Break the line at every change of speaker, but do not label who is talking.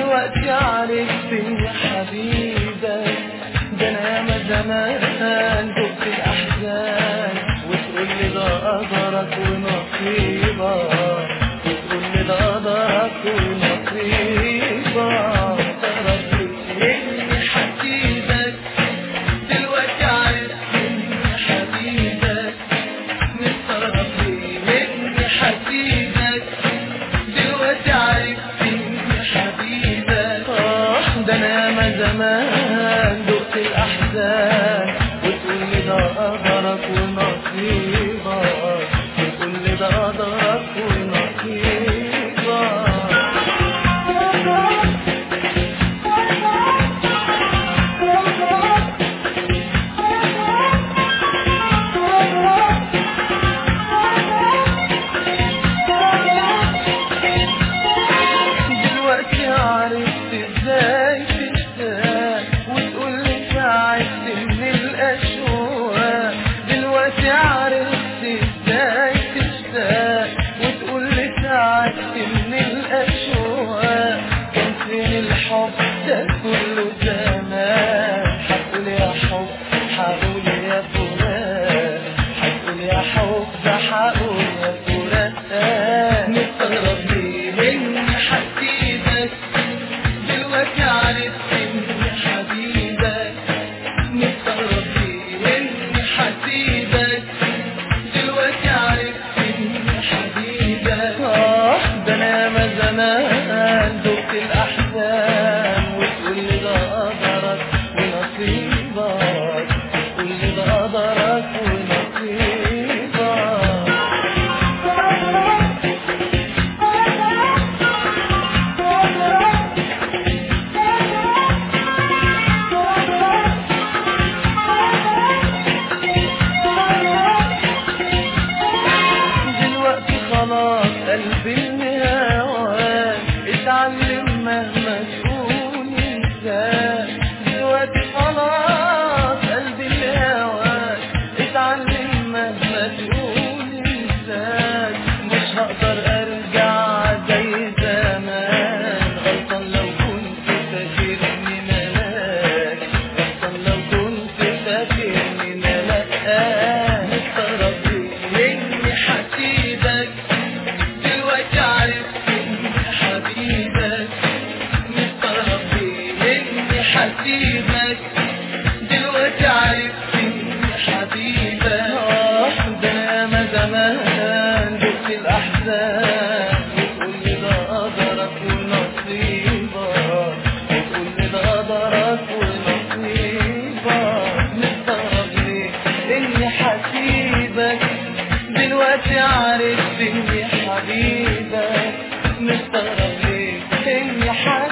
دلوقتي عرفت اني حبيبك ده انا ياما زمان دقت الاحزان وتقول لي ده قدرك ونصيبك وتقول لي ده قدرك ونصيبك ترى اني حبيبك دلوقتي عرفت اني حبيبك مستغرب ليه اني حبيبك دلوقتي عرفت اني حبيبك اه ده انا ياما زمان دقت الاحزان وتقول لي ده قدرك ونصيبك وتقول لي ده قدرك ونصيبك دلوقتي عرفت ازاي تشتاق وتقول لي تعبت من الاشواق دلوقتي عرفت ازاي تشتاق وتقول لي تعبت من الاشواق كان فين الحب ده كله زمان هتقول يا حب هقول يا فلان هتقول يا حب ده هقول يا فلان مستغرب ليه مني حبيبك دلوقتي عرفت اني حبيبك مستغرب ليه مني حبيبك دلوقتي عرفت اني حبيبك اه ده انا ياما زمان دقت الاحزان وتقول لي ده قدرك ونصيبك تقول لي ده قدرك ونصيبك دلوقتي خلاص قلبي الهوان اتعلم مهما تكون انسان دلوقتي خلاص قلبي الهوان اتعلم مهما تكون انسان مش هقدر ارجع زي زمان غلطان لو كنت فاكرني ملاك غلطان لو كنت فاكرني ملاك مستغرب ليه اني حسيبك دلوقتي عرفت اني حبيبك مستغرب ليه اني حسيبك دلوقتي عرفت اني حبيبك اه ده انا ما زمان دقت الاحزان وتقول لي ده قدرك ونصيبك وتقول لي ده قدرك ونصيبك مستغرب ليه اني حسيبك دلوقتي عرفت اني حبيبك مستغرب ليه اني حبيبك